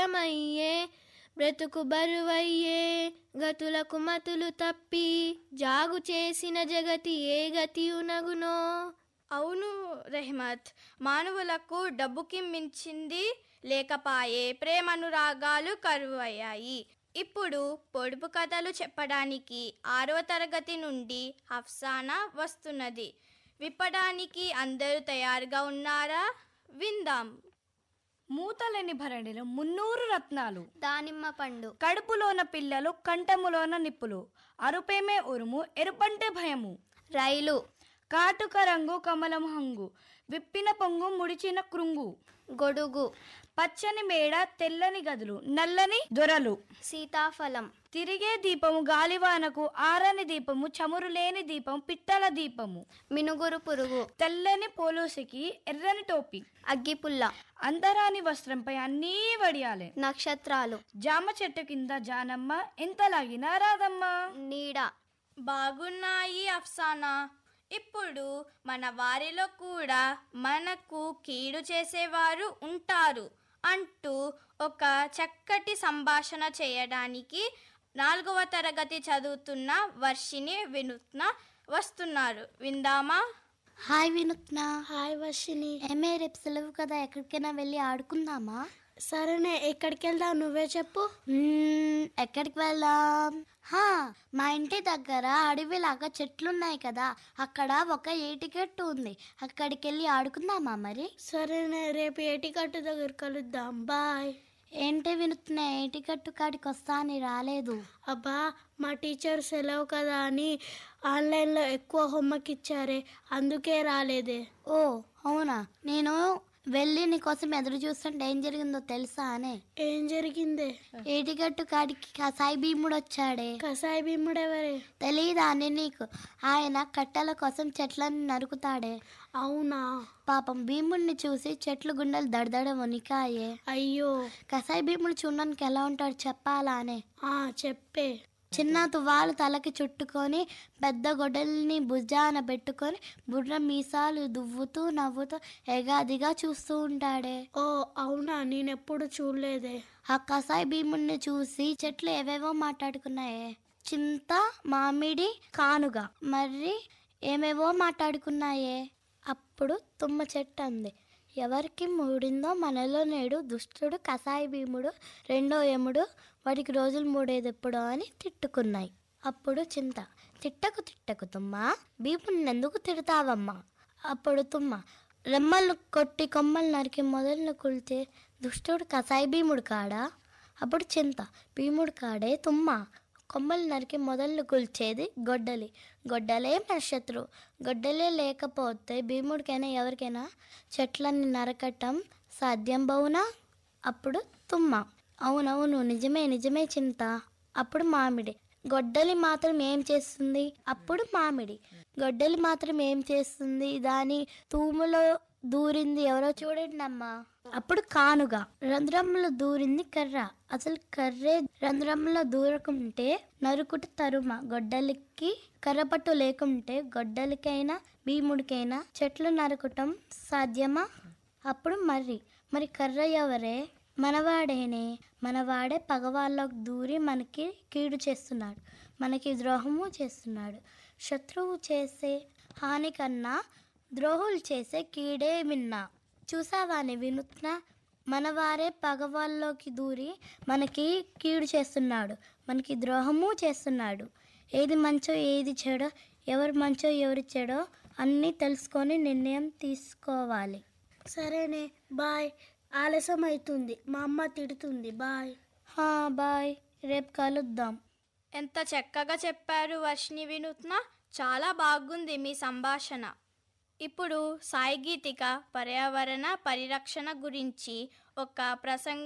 భారమయ్యే బ్రతుకు బరువయ్యే గతులకు మతులు తప్పి జాగు చేసిన జగతి ఏ గతియునగునో అవును రెహమత్ మానవులకు డబ్బుకి మించింది లేకపాయే ప్రేమనురాగాలు కరువయ్యాయి ఇప్పుడు పొడుపు కథలు చెప్పడానికి ఆరవ తరగతి నుండి అఫ్సానా వస్తున్నది విప్పడానికి అందరూ తయారుగా ఉన్నారా విందాం మూతలేని భరణిలో మున్నూరు రత్నాలు దానిమ్మ పండు కడుపులోన పిల్లలు కంఠములోన నిప్పులు అరుపేమే ఉరుము ఎరుపంటే భయము రైలు కాటుక రంగు కమలం హంగు విప్పిన పొంగు ముడిచిన కృంగు గొడుగు పచ్చని మేడ తెల్లని గదులు నల్లని దొరలు సీతాఫలం తిరిగే దీపము గాలివానకు ఆరని దీపము చమురు లేని దీపం పిత్తల దీపము మినుగురు పురుగు తెల్లని పోలోసికి ఎర్రని టోపీ అగ్గిపుల్ల అందరాని వస్త్రంపై అన్నీ వడియాలే నక్షత్రాలు జామ చెట్టు కింద జానమ్మ ఎంత లాగినా రాదమ్మా నీడ బాగున్నాయి అఫ్సానా ఇప్పుడు మన వారిలో కూడా మనకు కీడు చేసేవారు ఉంటారు అంటూ ఒక చక్కటి సంభాషణ చేయడానికి నాలుగవ తరగతి చదువుతున్న వర్షిని వినూత్న వస్తున్నారు విందామా హాయ్ వినూత్న హాయ్ వర్షిని ఏమే రేపు సెలవు కదా ఎక్కడికైనా వెళ్ళి ఆడుకుందామా సరేనే ఎక్కడికి వెళ్దాం నువ్వే చెప్పు మ్మ్, ఎక్కడికి వెళ్దాం హా మా ఇంటి దగ్గర అడవిలాగా చెట్లున్నాయి కదా అక్కడ ఒక ఏటికెట్టు ఉంది అక్కడికి వెళ్ళి ఆడుకుందామా మరి సరేనే రేపు ఏటికట్టు దగ్గర కలుద్దాం బాయ్ ఏంటి వినుతున్న ఏటికట్టు కాడికి వస్తా అని రాలేదు అబ్బా మా టీచర్ సెలవు కదా అని ఆన్లైన్లో ఎక్కువ హోంవర్క్ ఇచ్చారే అందుకే రాలేదే ఓ అవునా నేను వెళ్ళి నీకోసం ఎదురు చూస్తుంటే ఏం జరిగిందో తెలుసా అనే ఏం జరిగిందే ఏటిగట్టు కాడికి కసాయి భీముడు వచ్చాడే కసాయి భీముడెవరే తెలీదా అని నీకు ఆయన కట్టెల కోసం చెట్లను నరుకుతాడే అవునా పాపం భీముడిని చూసి చెట్లు గుండెలు దడదడ వణికాయే అయ్యో కసాయి భీముడు చూడడానికి ఎలా ఉంటాడు చెప్పాలా అనే ఆ చెప్పే చిన్న తువ్వాలు తలకి చుట్టుకొని పెద్ద గొడ్డల్ని భుజాన పెట్టుకొని బుర్ర మీసాలు దువ్వుతూ నవ్వుతూ ఎగాదిగా చూస్తూ ఉంటాడే ఓ అవునా నేనెప్పుడు చూడలేదే ఆ కసాయి భీముడిని చూసి చెట్లు ఏవేవో మాట్లాడుకున్నాయే చింత మామిడి కానుగ మరి ఏమేవో మాట్లాడుకున్నాయే అప్పుడు తుమ్మ చెట్టు అంది ఎవరికి మూడిందో మనలో నేడు దుష్టుడు కసాయి భీముడు రెండో యముడు వాడికి రోజులు మూడేది ఎప్పుడో అని తిట్టుకున్నాయి అప్పుడు చింత తిట్టకు తిట్టకు తుమ్మ భీముడిని ఎందుకు తిడతావమ్మా అప్పుడు తుమ్మ రెమ్మలు కొట్టి కొమ్మలు నరికి మొదలను కుల్చే దుష్టుడు కసాయి భీముడు కాడా అప్పుడు చింత భీముడు కాడే తుమ్మ కొమ్మలు నరికి మొదళ్ళు కూల్చేది గొడ్డలి గొడ్డలే మన శత్రువు గొడ్డలే లేకపోతే భీముడికైనా ఎవరికైనా చెట్లని నరకటం సాధ్యం బౌనా అప్పుడు తుమ్మ అవునవును నిజమే నిజమే చింత అప్పుడు మామిడి గొడ్డలి మాత్రం ఏం చేస్తుంది అప్పుడు మామిడి గొడ్డలి మాత్రం ఏం చేస్తుంది దాని తూములో దూరింది ఎవరో చూడండి అమ్మా అప్పుడు కానుగా రంధ్రంలో దూరింది కర్ర అసలు కర్రే రంధ్రంలో దూరకుంటే నరుకుట తరుమ గొడ్డలికి కర్రపట్టు లేకుంటే గొడ్డలికైనా భీముడికైనా చెట్లు నరకటం సాధ్యమా అప్పుడు మర్రి మరి కర్ర ఎవరే మనవాడేనే మనవాడే పగవాళ్ళకు దూరి మనకి కీడు చేస్తున్నాడు మనకి ద్రోహము చేస్తున్నాడు శత్రువు చేసే హాని కన్నా ద్రోహులు చేసే కీడే మిన్నా చూసావాని వినూత్న మనవారే పగవాళ్ళలోకి దూరి మనకి కీడు చేస్తున్నాడు మనకి ద్రోహము చేస్తున్నాడు ఏది మంచో ఏది చెడో ఎవరు మంచో ఎవరు చెడో అన్నీ తెలుసుకొని నిర్ణయం తీసుకోవాలి సరేనే బాయ్ ఆలస్యం అవుతుంది మా అమ్మ తిడుతుంది బాయ్ హా బాయ్ రేపు కలుద్దాం ఎంత చక్కగా చెప్పారు వర్షిని వినూత్న చాలా బాగుంది మీ సంభాషణ ఇప్పుడు సాయి గీతిక పర్యావరణ పరిరక్షణ గురించి ఒక ప్రసంగ